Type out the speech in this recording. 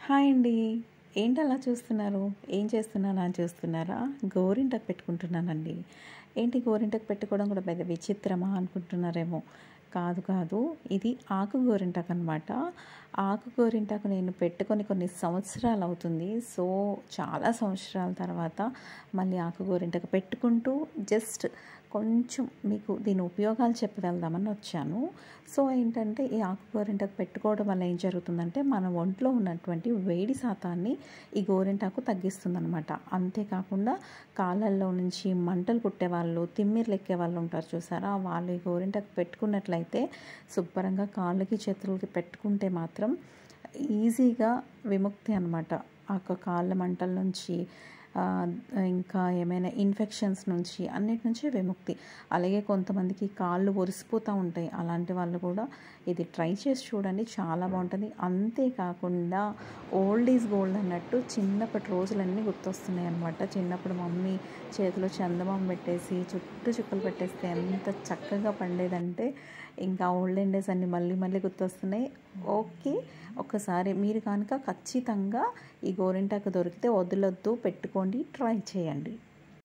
hi అండి ఏంటి అలా చూస్తున్నారు ఏం చేస్తున్నాను అని చూస్తున్నారా గోరింటకు పెట్టుకుంటున్నానండి ఏంటి గోరింటకు పెట్టుకోవడం కూడా పెద్ద విచిత్రమా అనుకుంటున్నారేమో కాదు కాదు ఇది ఆకు గోరింటాకు అనమాట ఆకు గోరింటాకు నేను పెట్టుకొని కొన్ని సంవత్సరాలు అవుతుంది సో చాలా సంవత్సరాల తర్వాత మళ్ళీ ఆకు గోరింటాకు పెట్టుకుంటూ జస్ట్ కొంచెం మీకు దీని ఉపయోగాలు చెప్పి వెళ్దామని వచ్చాను సో ఏంటంటే ఈ ఆకు గోరింటాకు పెట్టుకోవడం వల్ల ఏం జరుగుతుందంటే మన ఒంట్లో ఉన్నటువంటి వేడి శాతాన్ని ఈ గోరింటాకు తగ్గిస్తుందనమాట అంతేకాకుండా కాళ్ళల్లో నుంచి మంటలు పుట్టే వాళ్ళు తిమ్మిర్లు ఎక్కే వాళ్ళు ఉంటారు చూసారా వాళ్ళు ఈ గోరింటాకు పెట్టుకున్నట్లయితే శుభ్రంగా కాళ్ళకి చేతులకి పెట్టుకుంటే మాత్రం ఈజీగా విముక్తి అనమాట ఆ కాళ్ళ మంటల నుంచి ఇంకా ఏమైనా ఇన్ఫెక్షన్స్ నుంచి అన్నిటి నుంచి విముక్తి అలాగే కొంతమందికి కాళ్ళు ఒరిసిపోతూ ఉంటాయి అలాంటి వాళ్ళు కూడా ఇది ట్రై చేసి చూడండి చాలా బాగుంటుంది అంతేకాకుండా ఓల్డ్ ఈజ్ గోల్డ్ అన్నట్టు చిన్నప్పటి రోజులన్నీ గుర్తొస్తున్నాయి అనమాట చిన్నప్పుడు మమ్మీ చేతిలో చందమామ పెట్టేసి చుట్టూ చుక్కలు పెట్టేస్తే ఎంత చక్కగా పండేదంటే ఇంకా ఓల్డెన్ డేస్ అన్ని మళ్ళీ మళ్ళీ గుర్తొస్తున్నాయి ఓకే ఒకసారి మీరు కనుక ఖచ్చితంగా ఈ గోరింటాకు దొరికితే వదలొద్దు పెట్టుకోండి ట్రై చేయండి